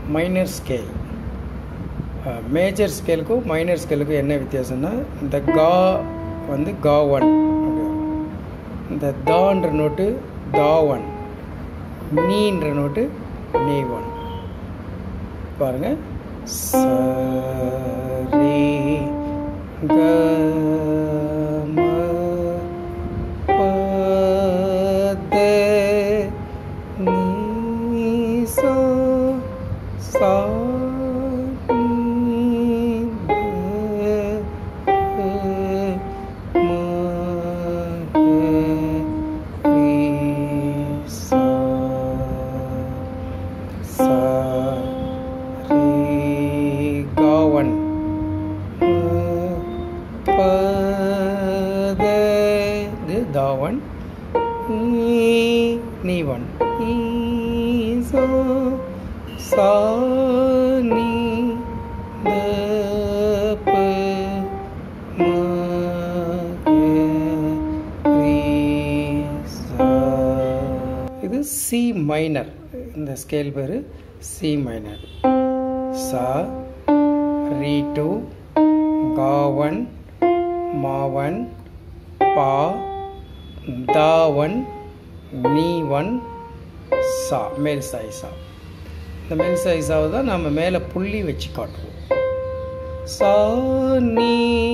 minor scale major ஸ்கேலுக்கும் minor ஸ்கேலுக்கும் என்ன வித்தியாசம்னா இந்த கா வந்து கா ஒன் இந்த தான்ற நோட்டு தா ஒன் நீன்ற நோட்டு நீ ஒன் பாருங்க சரி க ம பத நீ சா சா நீ த ம ரீ சா சா ரீ கா ஒன் பத இது தா ஒன் நீ ஒன் சா சா நீ த ப ம ரீ சா இது சி மைனர் இந்த ஸ்கேல் பேர் சி மைனர் சா ரீ டூ காவன் மாவன் பா தாவன் நீவன் சா மேல் சாய்சா இந்த மேல் சாய்சாவை தான் நம்ம மேலே புள்ளி வச்சு காட்டுவோம் சா நீ